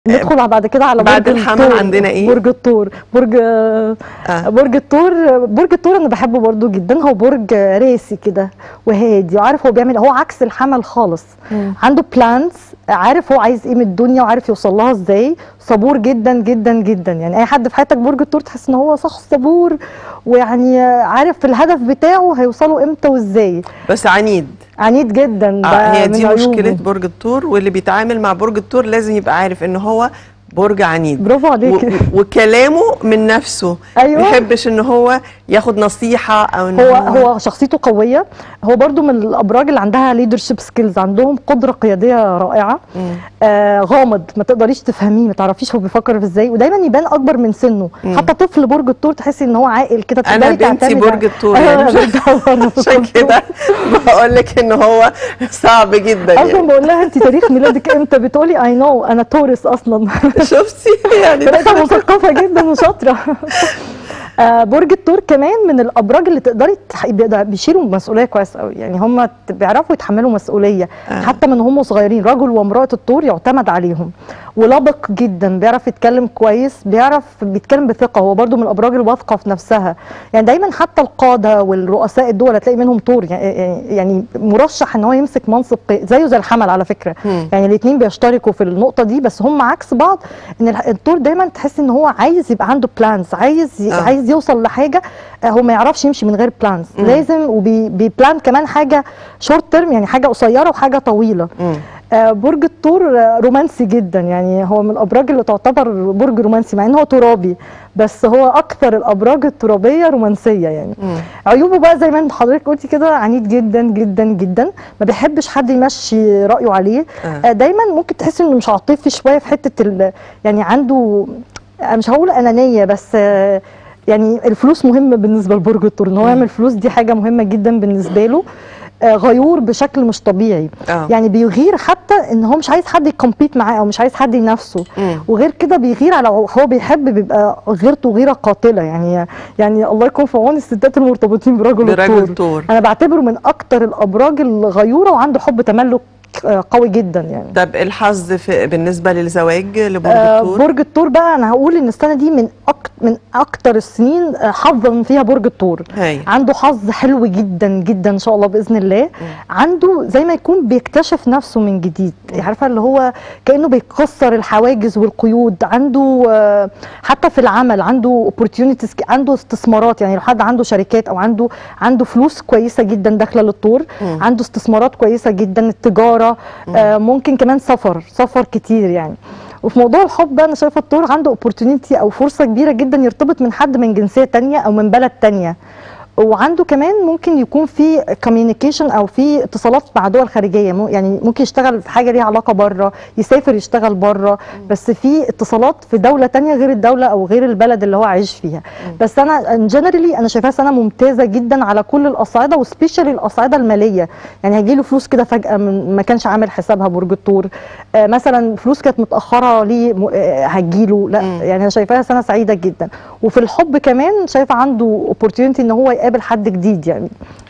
ندخل بعد كده على بعد برج الحمل الثور. عندنا إيه؟ برج الثور برج آه. برج الثور برج الثور انا بحبه برضو جدا هو برج راسي كده وهادي وعارف هو بيعمل هو عكس الحمل خالص مم. عنده بلانز عارف هو عايز ايه من الدنيا وعارف يوصل لها ازاي صبور جدا جدا جدا يعني اي حد في حياتك برج الثور تحس ان هو شخص صبور ويعني عارف الهدف بتاعه هيوصلوا امتى وازاي بس عنيد عنيد جدا ده اه هي من دي عيوبه. مشكله برج الثور واللي بيتعامل مع برج الثور لازم يبقى عارف ان هو برج عنيد برافو و- عليك و- وكلامه من نفسه أيوة. ما يحبش ان هو ياخد نصيحه او ان هو هو شخصيته قويه هو برضو من الابراج اللي عندها ليدرشيب سكيلز عندهم قدره قياديه رائعه مم. آه غامض ما تقدريش تفهميه ما تعرفيش هو بيفكر في ازاي ودايما يبان اكبر من سنه مم. حتى طفل برج الثور تحسي ان هو عاقل كده انا تقدري بنتي تعتمدي برج عليه. الثور أيوة، يعني أنا مش- بنتي برج عشان الثور. كده بقول لك ان هو صعب جدا اصلا يعني بقول لها انت تاريخ ميلادك امتى بتقولي اي نو انا تورس اصلا شفتي يعني ده بقيت مثقفه جدا وشاطره آه، برج الثور كمان من الابراج اللي تقدري تح- بيقدر- بيشيلوا مسؤوليه كويس قوي يعني هم بيعرفوا يتحملوا مسؤوليه آه. حتى من هم صغيرين رجل وامراه الثور يعتمد عليهم ولبق جدا بيعرف يتكلم كويس بيعرف بيتكلم بثقه هو برضو من الابراج الواثقه في نفسها يعني دايما حتى القاده والرؤساء الدول هتلاقي منهم ثور يعني يعني مرشح ان هو يمسك منصب قي- زيه زي الحمل على فكره مم. يعني الاثنين بيشتركوا في النقطه دي بس هم عكس بعض ان الح- الدور دايما تحس ان هو عايز يبقى عنده بلانز عايز ي... آه. عايز يوصل لحاجه آه، هو ما يعرفش يمشي من غير بلانز مم. لازم وبيبلان كمان حاجه شورت تيرم يعني حاجه قصيره وحاجه طويله مم. آه، برج الثور آه، رومانسي جدا يعني هو من الابراج اللي تعتبر برج رومانسي مع ان هو ترابي بس هو اكثر الابراج الترابيه رومانسيه يعني مم. عيوبه بقى زي ما انت حضرتك قلتي كده عنيد جدا جدا جدا ما بيحبش حد يمشي رايه عليه آه. آه. دايما ممكن تحس انه مش عاطفي شويه في حته ال- يعني عنده أنا مش هقول انانيه بس آه، يعني الفلوس مهمه بالنسبه لبرج الثور ان هو يعمل فلوس دي حاجه مهمه جدا بالنسبه له آه، غيور بشكل مش طبيعي آه. يعني بيغير حتى ان هو مش عايز حد يكمبيت معاه او مش عايز حد ينافسه مم. وغير كده بيغير على هو بيحب بيبقى غيرته غيره قاتله يعني يعني الله يكون في عون الستات المرتبطين برجل برجل الثور الثور انا بعتبره من اكتر الابراج الغيوره وعنده حب تملك آه، قوي جدا يعني طب الحظ في بالنسبه للزواج لبرج آه، الثور برج الثور بقى انا هقول ان السنه دي من أك... من اكتر السنين آه، حظا فيها برج الثور هاي عنده حظ حلو جدا جدا ان شاء الله باذن الله عنده زي ما يكون بيكتشف نفسه من جديد عارفه اللي هو كانه بيكسر الحواجز والقيود عنده آه، حتى في العمل عنده opportunities عنده استثمارات يعني لو حد عنده شركات او عنده عنده فلوس كويسه جدا داخله للطور مم. عنده استثمارات كويسه جدا التجاره آه، ممكن كمان سفر سفر كتير يعني وفي موضوع الحب بقى انا شايفه الطور عنده opportunity او فرصه كبيره جدا يرتبط من حد من جنسيه تانية او من بلد تانية وعنده كمان ممكن يكون في كوميونيكيشن او في اتصالات مع دول خارجيه مو- يعني ممكن يشتغل في حاجه ليها علاقه بره يسافر يشتغل بره بس في اتصالات في دوله تانية غير الدوله او غير البلد اللي هو عايش فيها بس انا جنرالي انا شايفاها سنه ممتازه جدا على كل الاصعده وسبيشالي الاصعده الماليه يعني هيجيله فلوس كده فجاه من ما كانش عامل حسابها برج الثور آه مثلا فلوس كانت متاخره ليه م- آه، هتجيله لا مم. يعني انا شايفاها سنه سعيده جدا وفي الحب كمان شايفه عنده opportunity ان هو يقابل حد جديد يعني